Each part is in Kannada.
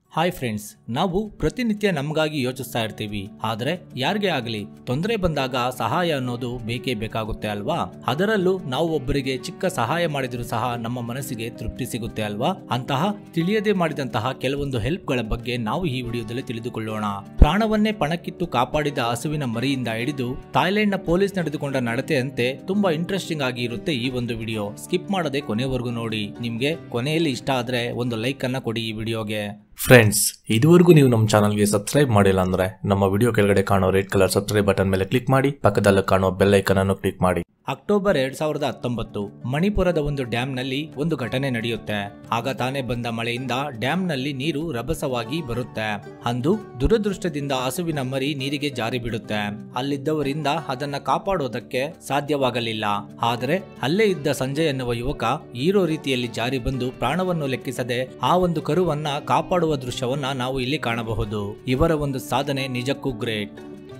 ಹಾಯ್ ಫ್ರೆಂಡ್ಸ್ ನಾವು ಪ್ರತಿನಿತ್ಯ ನಮಗಾಗಿ ಯೋಚಿಸ್ತಾ ಇರ್ತೀವಿ ಆದ್ರೆ ಯಾರಿಗೆ ಆಗಲಿ ತೊಂದರೆ ಬಂದಾಗ ಸಹಾಯ ಅನ್ನೋದು ಬೇಕೇ ಬೇಕಾಗುತ್ತೆ ಅಲ್ವಾ ಅದರಲ್ಲೂ ನಾವು ಒಬ್ಬರಿಗೆ ಚಿಕ್ಕ ಸಹಾಯ ಮಾಡಿದ್ರು ಸಹ ನಮ್ಮ ಮನಸ್ಸಿಗೆ ತೃಪ್ತಿ ಸಿಗುತ್ತೆ ಅಲ್ವಾ ಅಂತಹ ತಿಳಿಯದೆ ಮಾಡಿದಂತಹ ಕೆಲವೊಂದು ಹೆಲ್ಪ್ಗಳ ಬಗ್ಗೆ ನಾವು ಈ ವಿಡಿಯೋದಲ್ಲಿ ತಿಳಿದುಕೊಳ್ಳೋಣ ಪ್ರಾಣವನ್ನೇ ಪಣಕ್ಕಿಟ್ಟು ಕಾಪಾಡಿದ ಹಸುವಿನ ಮರಿಯಿಂದ ಹಿಡಿದು ಥಾಯ್ಲೆಂಡ್ನ ಪೊಲೀಸ್ ನಡೆದುಕೊಂಡ ನಡತೆಯಂತೆ ತುಂಬಾ ಇಂಟ್ರೆಸ್ಟಿಂಗ್ ಆಗಿ ಇರುತ್ತೆ ಈ ಒಂದು ವಿಡಿಯೋ ಸ್ಕಿಪ್ ಮಾಡದೆ ಕೊನೆವರೆಗೂ ನೋಡಿ ನಿಮ್ಗೆ ಕೊನೆಯಲ್ಲಿ ಇಷ್ಟ ಆದ್ರೆ ಒಂದು ಲೈಕ್ ಅನ್ನ ಕೊಡಿ ಈ ವಿಡಿಯೋಗೆ ಫ್ರೆಂಡ್ಸ್ ಇದುವರೆಗೂ ನೀವು ನಮ್ಮ ಚಾನಲ್ಗೆ ಸಬ್ಸ್ಕ್ರೈಬ್ ಮಾಡಿಲ್ಲ ಅಂದ್ರೆ ನಮ್ಮ ವಿಡಿಯೋ ಕೆಳಗಡೆ ಕಾಣೋ ರೆಡ್ ಕಲರ್ ಸಬ್ಸ್ಕ್ರೈಬ್ ಬಟನ್ ಮೇಲೆ ಕ್ಲಿಕ್ ಮಾಡಿ ಪಕ್ಕದಲ್ಲಿ ಕಾಣೋ ಬೆಲ್ ಐಕನ್ ಅನ್ನು ಕ್ಲಿಕ್ ಮಾಡಿ ಅಕ್ಟೋಬರ್ ಎರಡ್ ಸಾವಿರದ ಹತ್ತೊಂಬತ್ತು ಮಣಿಪುರದ ಒಂದು ಡ್ಯಾಂನಲ್ಲಿ ಒಂದು ಘಟನೆ ನಡೆಯುತ್ತೆ ಆಗ ತಾನೇ ಬಂದ ಮಳೆಯಿಂದ ಡ್ಯಾಂನಲ್ಲಿ ನೀರು ರಭಸವಾಗಿ ಬರುತ್ತೆ ಅಂದು ದುರದೃಷ್ಟದಿಂದ ಹಸುವಿನ ಮರಿ ನೀರಿಗೆ ಜಾರಿ ಬಿಡುತ್ತೆ ಅಲ್ಲಿದ್ದವರಿಂದ ಅದನ್ನ ಕಾಪಾಡೋದಕ್ಕೆ ಸಾಧ್ಯವಾಗಲಿಲ್ಲ ಆದರೆ ಅಲ್ಲೇ ಇದ್ದ ಸಂಜಯ್ ಎನ್ನುವ ಯುವಕ ಹೀರೋ ರೀತಿಯಲ್ಲಿ ಜಾರಿ ಬಂದು ಪ್ರಾಣವನ್ನು ಲೆಕ್ಕಿಸದೆ ಆ ಒಂದು ಕರುವನ್ನ ಕಾಪಾಡುವ ದೃಶ್ಯವನ್ನ ನಾವು ಇಲ್ಲಿ ಕಾಣಬಹುದು ಇವರ ಒಂದು ಸಾಧನೆ ನಿಜಕ್ಕೂ ಗ್ರೇಟ್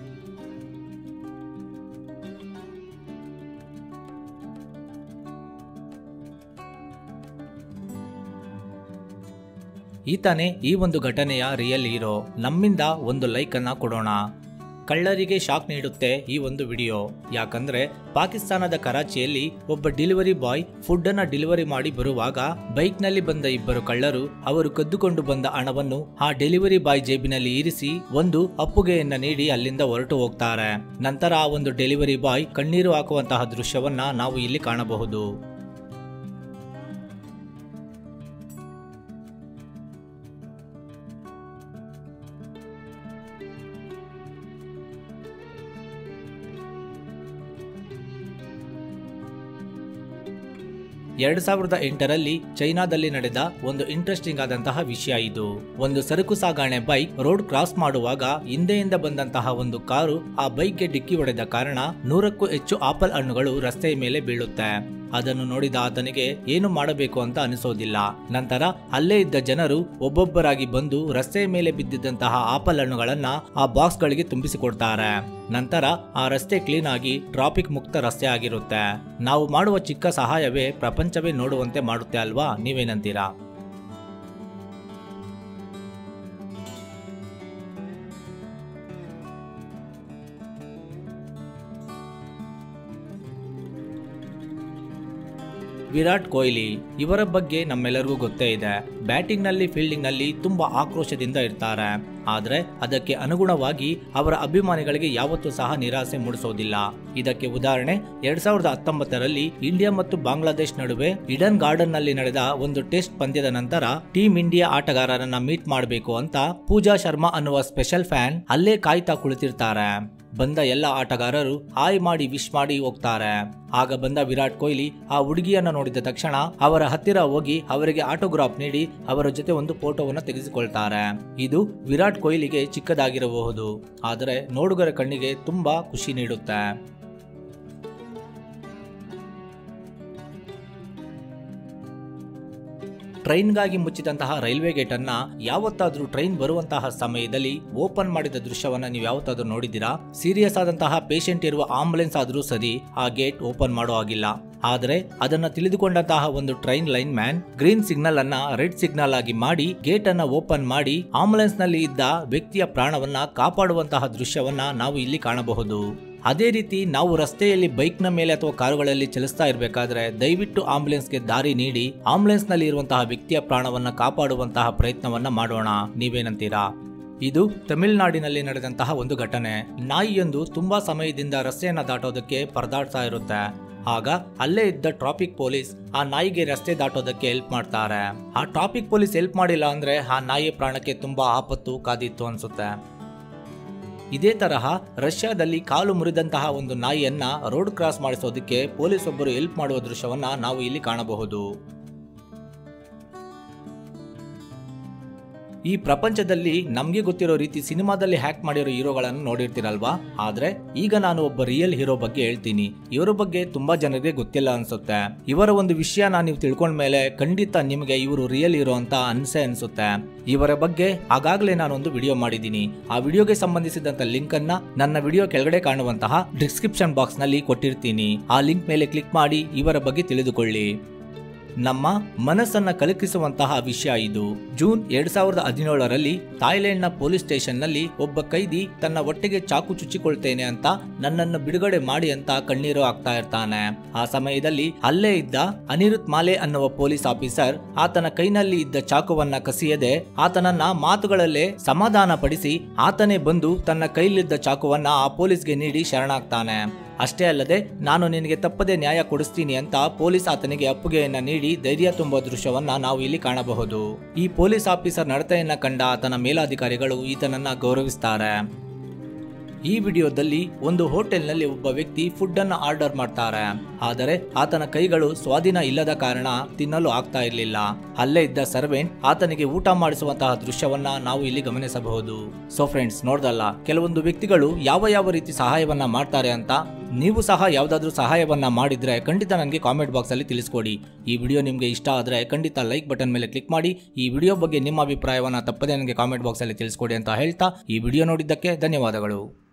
ಈತನೇ ಈ ಒಂದು ಘಟನೆಯ ರಿಯಲ್ ಹೀರೋ ನಮ್ಮಿಂದ ಒಂದು ಲೈಕ್ ಅನ್ನ ಕೊಡೋಣ ಕಳ್ಳರಿಗೆ ಶಾಕ್ ನೀಡುತ್ತೆ ಈ ಒಂದು ವಿಡಿಯೋ ಯಾಕಂದ್ರೆ ಪಾಕಿಸ್ತಾನದ ಕರಾಚಿಯಲ್ಲಿ ಒಬ್ಬ ಡೆಲಿವರಿ ಬಾಯ್ ಫುಡ್ ಅನ್ನ ಡೆಲಿವರಿ ಮಾಡಿ ಬರುವಾಗ ಬೈಕ್ ನಲ್ಲಿ ಬಂದ ಇಬ್ಬರು ಕಳ್ಳರು ಅವರು ಕದ್ದುಕೊಂಡು ಬಂದ ಹಣವನ್ನು ಆ ಡೆಲಿವರಿ ಬಾಯ್ ಜೇಬಿನಲ್ಲಿ ಇರಿಸಿ ಒಂದು ಅಪ್ಪುಗೆಯನ್ನ ನೀಡಿ ಅಲ್ಲಿಂದ ಹೊರಟು ಹೋಗ್ತಾರೆ ನಂತರ ಆ ಒಂದು ಡೆಲಿವರಿ ಬಾಯ್ ಕಣ್ಣೀರು ಹಾಕುವಂತಹ ದೃಶ್ಯವನ್ನ ನಾವು ಇಲ್ಲಿ ಕಾಣಬಹುದು ಎರಡ್ ಸಾವಿರದ ಎಂಟರಲ್ಲಿ ಚೈನಾದಲ್ಲಿ ನಡೆದ ಒಂದು ಇಂಟ್ರೆಸ್ಟಿಂಗ್ ಆದಂತಹ ವಿಷಯ ಇದು ಒಂದು ಸರಕು ಸಾಗಣೆ ಬೈಕ್ ರೋಡ್ ಕ್ರಾಸ್ ಮಾಡುವಾಗ ಹಿಂದೆಯಿಂದ ಬಂದಂತಹ ಒಂದು ಕಾರು ಆ ಬೈಕ್ಗೆ ಡಿಕ್ಕಿ ಹೊಡೆದ ಕಾರಣ ನೂರಕ್ಕೂ ಹೆಚ್ಚು ಆಪಲ್ ಹಣ್ಣುಗಳು ರಸ್ತೆಯ ಮೇಲೆ ಬೀಳುತ್ತೆ ಅದನ್ನು ನೋಡಿದ ಆತನಿಗೆ ಏನು ಮಾಡಬೇಕು ಅಂತ ಅನಿಸೋದಿಲ್ಲ ನಂತರ ಅಲ್ಲೇ ಇದ್ದ ಜನರು ಒಬ್ಬೊಬ್ಬರಾಗಿ ಬಂದು ರಸ್ತೆಯ ಮೇಲೆ ಬಿದ್ದಿದ್ದಂತಹ ಆಪಲ್ ಹಣ್ಣುಗಳನ್ನ ಆ ಬಾಕ್ಸ್ ಗಳಿಗೆ ತುಂಬಿಸಿಕೊಡ್ತಾರೆ ನಂತರ ಆ ರಸ್ತೆ ಕ್ಲೀನ್ ಆಗಿ ಟ್ರಾಫಿಕ್ ಮುಕ್ತ ರಸ್ತೆ ಆಗಿರುತ್ತೆ ನಾವು ಮಾಡುವ ಚಿಕ್ಕ ಸಹಾಯವೇ ಪ್ರಪಂಚವೇ ನೋಡುವಂತೆ ಮಾಡುತ್ತೆ ಅಲ್ವಾ ನೀವೇನಂತೀರಾ ವಿರಾಟ್ ಕೊಹ್ಲಿ ಇವರ ಬಗ್ಗೆ ನಮ್ಮೆಲ್ಲರಿಗೂ ಗೊತ್ತೇ ಇದೆ ಬ್ಯಾಟಿಂಗ್ ನಲ್ಲಿ ಫೀಲ್ಡಿಂಗ್ ನಲ್ಲಿ ತುಂಬಾ ಆಕ್ರೋಶದಿಂದ ಇರ್ತಾರೆ ಆದ್ರೆ ಅದಕ್ಕೆ ಅನುಗುಣವಾಗಿ ಅವರ ಅಭಿಮಾನಿಗಳಿಗೆ ಯಾವತ್ತೂ ಸಹ ನಿರಾಸೆ ಮೂಡಿಸೋದಿಲ್ಲ ಇದಕ್ಕೆ ಉದಾಹರಣೆ ಎರಡ್ ಸಾವಿರದ ಹತ್ತೊಂಬತ್ತರಲ್ಲಿ ಇಂಡಿಯಾ ಮತ್ತು ಬಾಂಗ್ಲಾದೇಶ್ ನಡುವೆ ಇಡನ್ ಗಾರ್ಡನ್ ನಲ್ಲಿ ನಡೆದ ಒಂದು ಟೆಸ್ಟ್ ಪಂದ್ಯದ ನಂತರ ಟೀಮ್ ಇಂಡಿಯಾ ಆಟಗಾರರನ್ನ ಮೀಟ್ ಮಾಡಬೇಕು ಅಂತ ಪೂಜಾ ಶರ್ಮಾ ಅನ್ನುವ ಸ್ಪೆಷಲ್ ಫ್ಯಾನ್ ಅಲ್ಲೇ ಕಾಯ್ತಾ ಕುಳಿತಿರ್ತಾರೆ ಬಂದ ಎಲ್ಲ ಆಟಗಾರರು ಹಾಯ್ ಮಾಡಿ ವಿಶ್ ಮಾಡಿ ಹೋಗ್ತಾರೆ ಆಗ ಬಂದ ವಿರಾಟ್ ಕೊಹ್ಲಿ ಆ ಹುಡುಗಿಯನ್ನ ನೋಡಿದ ತಕ್ಷಣ ಅವರ ಹತ್ತಿರ ಹೋಗಿ ಅವರಿಗೆ ಆಟೋಗ್ರಾಫ್ ನೀಡಿ ಅವರ ಜೊತೆ ಒಂದು ಫೋಟೋವನ್ನು ತೆಗೆಸಿಕೊಳ್ತಾರೆ ಇದು ವಿರಾಟ್ ಕೊಹ್ಲಿಗೆ ಚಿಕ್ಕದಾಗಿರಬಹುದು ಆದರೆ ನೋಡುಗರ ಕಣ್ಣಿಗೆ ತುಂಬಾ ಖುಷಿ ನೀಡುತ್ತೆ ಟ್ರೈನ್ಗಾಗಿ ಮುಚ್ಚಿದಂತಹ ರೈಲ್ವೆ ಗೇಟ್ ಅನ್ನ ಯಾವತ್ತಾದ್ರೂ ಟ್ರೈನ್ ಬರುವಂತಹ ಸಮಯದಲ್ಲಿ ಓಪನ್ ಮಾಡಿದ ದೃಶ್ಯವನ್ನ ನೀವು ಯಾವತ್ತಾದ್ರೂ ನೋಡಿದ್ದೀರಾ ಸೀರಿಯಸ್ ಆದಂತಹ ಪೇಷಂಟ್ ಇರುವ ಆಂಬುಲೆನ್ಸ್ ಆದ್ರೂ ಸರಿ ಆ ಗೇಟ್ ಓಪನ್ ಮಾಡೋ ಆಗಿಲ್ಲ ಆದರೆ ಅದನ್ನ ತಿಳಿದುಕೊಂಡಂತಹ ಒಂದು train line man green signal ಅನ್ನ ರೆಡ್ ಸಿಗ್ನಲ್ ಆಗಿ ಮಾಡಿ ಗೇಟ್ ಅನ್ನ ಓಪನ್ ಮಾಡಿ ಆಂಬುಲೆನ್ಸ್ ನಲ್ಲಿ ಇದ್ದ ವ್ಯಕ್ತಿಯ ಪ್ರಾಣವನ್ನ ಕಾಪಾಡುವಂತಹ ದೃಶ್ಯವನ್ನ ನಾವು ಇಲ್ಲಿ ಕಾಣಬಹುದು ಅದೇ ರೀತಿ ನಾವು ರಸ್ತೆಯಲ್ಲಿ ಬೈಕ್ ನ ಮೇಲೆ ಅಥವಾ ಕಾರುಗಳಲ್ಲಿ ಚಲಿಸ್ತಾ ಇರಬೇಕಾದ್ರೆ ದಯವಿಟ್ಟು ಆಂಬುಲೆನ್ಸ್ಗೆ ದಾರಿ ನೀಡಿ ಆಂಬುಲೆನ್ಸ್ ನಲ್ಲಿ ಇರುವಂತಹ ವ್ಯಕ್ತಿಯ ಪ್ರಾಣವನ್ನ ಕಾಪಾಡುವಂತಹ ಪ್ರಯತ್ನವನ್ನ ಮಾಡೋಣ ನೀವೇನಂತೀರಾ ಇದು ತಮಿಳುನಾಡಿನಲ್ಲಿ ನಡೆದಂತಹ ಒಂದು ಘಟನೆ ನಾಯಿಯೊಂದು ತುಂಬಾ ಸಮಯದಿಂದ ರಸ್ತೆಯನ್ನ ದಾಟೋದಕ್ಕೆ ಪರದಾಡ್ತಾ ಇರುತ್ತೆ ಆಗ ಅಲ್ಲೇ ಇದ್ದ ಟ್ರಾಫಿಕ್ ಪೊಲೀಸ್ ಆ ನಾಯಿಗೆ ರಸ್ತೆ ದಾಟೋದಕ್ಕೆ ಹೆಲ್ಪ್ ಮಾಡ್ತಾರೆ ಆ ಟ್ರಾಫಿಕ್ ಪೊಲೀಸ್ ಹೆಲ್ಪ್ ಮಾಡಿಲ್ಲ ಅಂದ್ರೆ ಆ ನಾಯಿ ಪ್ರಾಣಕ್ಕೆ ತುಂಬಾ ಆಪತ್ತು ಕಾದಿತ್ತು ಅನ್ಸುತ್ತೆ ಇದೇ ತರಹ ರಷ್ಯಾದಲ್ಲಿ ಕಾಲು ಮುರಿದಂತಹ ಒಂದು ನಾಯಿಯನ್ನ ರೋಡ್ ಕ್ರಾಸ್ ಮಾಡಿಸೋದಕ್ಕೆ ಪೊಲೀಸ್ ಒಬ್ಬರು ಹೆಲ್ಪ್ ಮಾಡುವ ದೃಶ್ಯವನ್ನ ನಾವು ಇಲ್ಲಿ ಕಾಣಬಹುದು ಈ ಪ್ರಪಂಚದಲ್ಲಿ ನಮ್ಗೆ ಗೊತ್ತಿರೋ ರೀತಿ ಸಿನಿಮಾದಲ್ಲಿ ಹ್ಯಾಕ್ ಮಾಡಿರೋ ಹೀರೋಗಳನ್ನು ನೋಡಿರ್ತೀರಲ್ವಾ ಆದ್ರೆ ಈಗ ನಾನು ಒಬ್ಬ ರಿಯಲ್ ಹೀರೋ ಬಗ್ಗೆ ಹೇಳ್ತೀನಿ ಇವರ ಬಗ್ಗೆ ತುಂಬಾ ಜನರಿಗೆ ಗೊತ್ತಿಲ್ಲ ಅನ್ಸುತ್ತೆ ಇವರ ಒಂದು ವಿಷಯನ ನೀವು ತಿಳ್ಕೊಂಡ್ಮೇಲೆ ಖಂಡಿತ ನಿಮಗೆ ಇವರು ರಿಯಲ್ ಹೀರೋ ಅಂತ ಅನ್ಸೆ ಅನ್ಸುತ್ತೆ ಇವರ ಬಗ್ಗೆ ಆಗಾಗಲೇ ನಾನೊಂದು ವಿಡಿಯೋ ಮಾಡಿದ್ದೀನಿ ಆ ವಿಡಿಯೋಗೆ ಸಂಬಂಧಿಸಿದಂತ ಲಿಂಕ್ ಅನ್ನ ನನ್ನ ವಿಡಿಯೋ ಕೆಳಗಡೆ ಕಾಣುವಂತಹ ಡಿಸ್ಕ್ರಿಪ್ಷನ್ ಬಾಕ್ಸ್ ನಲ್ಲಿ ಕೊಟ್ಟಿರ್ತೀನಿ ಆ ಲಿಂಕ್ ಮೇಲೆ ಕ್ಲಿಕ್ ಮಾಡಿ ಇವರ ಬಗ್ಗೆ ತಿಳಿದುಕೊಳ್ಳಿ ನಮ್ಮ ಮನಸ್ಸನ್ನ ಕಲಕಿಸುವಂತಹ ವಿಷಯ ಇದು ಜೂನ್ ಎರಡ್ ಸಾವಿರದ ಹದಿನೇಳರಲ್ಲಿ ಥಾಯ್ಲೆಂಡ್ ನ ಪೊಲೀಸ್ ಸ್ಟೇಷನ್ ನಲ್ಲಿ ಒಬ್ಬ ಕೈದಿ ತನ್ನ ಹೊಟ್ಟೆಗೆ ಚಾಕು ಚುಚ್ಚಿಕೊಳ್ತೇನೆ ಅಂತ ನನ್ನನ್ನು ಬಿಡುಗಡೆ ಮಾಡಿ ಅಂತ ಕಣ್ಣೀರು ಆಗ್ತಾ ಇರ್ತಾನೆ ಆ ಸಮಯದಲ್ಲಿ ಅಲ್ಲೇ ಇದ್ದ ಅನಿರುತ್ ಮಾಲೆ ಅನ್ನುವ ಪೊಲೀಸ್ ಆಫೀಸರ್ ಆತನ ಕೈನಲ್ಲಿ ಇದ್ದ ಚಾಕುವನ್ನ ಕಸಿಯದೆ ಆತನನ್ನ ಮಾತುಗಳಲ್ಲೇ ಸಮಾಧಾನ ಪಡಿಸಿ ಆತನೇ ಬಂದು ತನ್ನ ಕೈಲಿದ್ದ ಚಾಕುವನ್ನ ಆ ಪೊಲೀಸ್ಗೆ ನೀಡಿ ಶರಣಾಗ್ತಾನೆ ಅಷ್ಟೇ ಅಲ್ಲದೆ ನಾನು ನಿನಗೆ ತಪ್ಪದೆ ನ್ಯಾಯ ಕೊಡಿಸ್ತೀನಿ ಅಂತ ಪೊಲೀಸ್ ಆತನಿಗೆ ಅಪ್ಪುಗೆಯನ್ನ ನೀಡಿ ಧೈರ್ಯ ತುಂಬುವ ದೃಶ್ಯವನ್ನ ನಾವು ಇಲ್ಲಿ ಕಾಣಬಹುದು ಈ ಪೊಲೀಸ್ ಆಫೀಸರ್ ನಡತೆಯನ್ನ ಕಂಡ ಆತನ ಮೇಲಾಧಿಕಾರಿಗಳು ಈತನನ್ನ ಗೌರವಿಸ್ತಾರೆ ಈ ವಿಡಿಯೋದಲ್ಲಿ ಒಂದು ಹೋಟೆಲ್ನಲ್ಲಿ ಒಬ್ಬ ವ್ಯಕ್ತಿ ಫುಡ್ ಅನ್ನ ಆರ್ಡರ್ ಮಾಡ್ತಾರೆ ಆದರೆ ಆತನ ಕೈಗಳು ಸ್ವಾಧೀನ ಇಲ್ಲದ ಕಾರಣ ತಿನ್ನಲು ಆಗ್ತಾ ಇರಲಿಲ್ಲ ಅಲ್ಲೇ ಇದ್ದ ಸರ್ವೆಂಟ್ ಆತನಿಗೆ ಊಟ ಮಾಡಿಸುವಂತಹ ದೃಶ್ಯವನ್ನ ನಾವು ಇಲ್ಲಿ ಗಮನಿಸಬಹುದು ಸೊ ಫ್ರೆಂಡ್ಸ್ ನೋಡ್ದಲ್ಲ ಕೆಲವೊಂದು ವ್ಯಕ್ತಿಗಳು ಯಾವ ಯಾವ ರೀತಿ ಸಹಾಯವನ್ನ ಮಾಡ್ತಾರೆ ಅಂತ ನೀವು ಸಹ ಯಾವ್ದಾದ್ರೂ ಸಹಾಯವನ್ನ ಮಾಡಿದ್ರೆ ಖಂಡಿತ ನನಗೆ ಕಾಮೆಂಟ್ ಬಾಕ್ಸ್ ಅಲ್ಲಿ ತಿಳಿಸ್ಕೊಡಿ ಈ ವಿಡಿಯೋ ನಿಮಗೆ ಇಷ್ಟ ಆದ್ರೆ ಖಂಡಿತ ಲೈಕ್ ಬಟನ್ ಮೇಲೆ ಕ್ಲಿಕ್ ಮಾಡಿ ಈ ವಿಡಿಯೋ ಬಗ್ಗೆ ನಿಮ್ಮ ಅಭಿಪ್ರಾಯವನ್ನ ತಪ್ಪದೆ ನನಗೆ ಕಾಮೆಂಟ್ ಬಾಕ್ಸ್ ಅಲ್ಲಿ ತಿಳಿಸ್ಕೊಡಿ ಅಂತ ಹೇಳ್ತಾ ಈ ವಿಡಿಯೋ ನೋಡಿದ್ದಕ್ಕೆ ಧನ್ಯವಾದಗಳು